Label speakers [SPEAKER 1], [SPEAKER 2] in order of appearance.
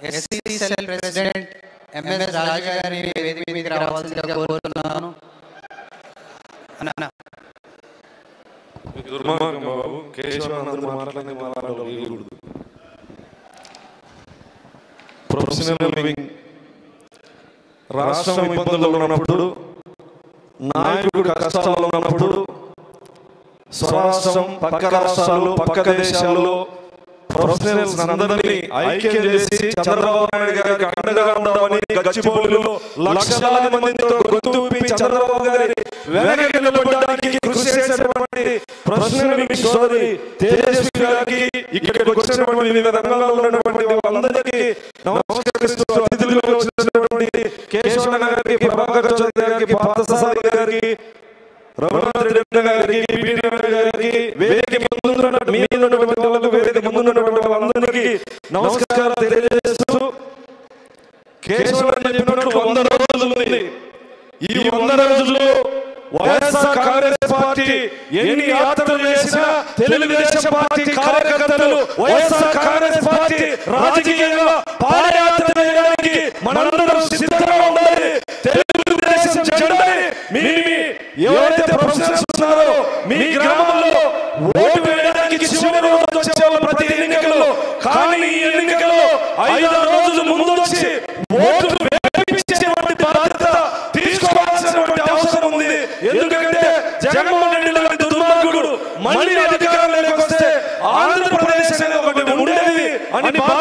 [SPEAKER 1] SC cell president MS Raju గారిని వేదిక మీదకి రావాల్సిందిగా కోరుతున్నాను అన్న
[SPEAKER 2] దుర్మార్గం బాబు కేశవానందరూ మాట్లాడి మాట్లాడాలి వీలకూడదు ప్రొఫెషనల్ లివింగ్ రాష్ట్రం ఇబ్బందుల్లో ఉన్నప్పుడు నాయకుడు కష్టాల్లో ఉన్నప్పుడు స్వరాష్ట్రం పక్క రాష్ట్రాలు పక్క దేశాల్లో ప్రొఫెషనల్స్ అందరినీ ఐక్యం చేసి చంద్రబాబు నాయుడు గారికి అండగా ఉండమని గచ్చిబౌలిలో లక్షలాది మందితో గొంతు విప్పి చంద్రబాబు గారి వెనక నిలబడడానికి కృషి చేసినటువంటి ప్రొఫెషనల్ సోదరి తేజస్వి గారికి ఇక్కడికి వచ్చినటువంటి వివిధ రంగాల్లో ఉన్నటువంటి వాళ్ళందరికీ నమస్కరిస్తూ అతిథులుగా వచ్చినటువంటి కేశవన్న గారికి ప్రభాకర్ చౌదరి గారికి పార్థసారి గారికి రఘునాథ్ రెడ్డి గారికి పిటి గారికి వేదిక ముందున్న మీద ఉన్నటువంటి వాళ్ళకు వేదిక ముందున్నటువంటి వాళ్ళందరికీ నమస్కారం తెలియజేస్తూ కేశవరావు చెప్పినట్లు వంద రోజులు ఉంది ఈ వంద రోజుల్లో వైఎస్ఆర్ కాంగ్రెస్ పార్టీ ఎన్ని యాత్రలు చేసినా తెలుగుదేశం పార్టీ కార్యకర్తలు వైఎస్ఆర్ కాంగ్రెస్ పార్టీ రాజకీయంగా పాదయాత్ర చేయడానికి మనందరం సిద్ధంగా ఉండాలి తెలుగుదేశం జెండాని మీ మీ ఎవరైతే ప్రొఫెసర్స్ ఉన్నారో మీ గ్రామంలో ఓటు వేయడానికి చివరి రోజు వచ్చే వాళ్ళు ప్రతి ఎన్నికల్లో కానీ ఈ ఎన్నికల్లో ఐదారు రోజులు ముందు వచ్చి ఓటు వేయించేటువంటి బాధ్యత తీసుకోవాల్సినటువంటి అవసరం ఉంది ఎందుకంటే జగన్మోహన్ రెడ్డి లాంటి దుర్మార్గుడు మళ్ళీ అధికారంలోకి వస్తే ఆంధ్రప్రదేశ్ అనేది ఒకటి ఉండేది అని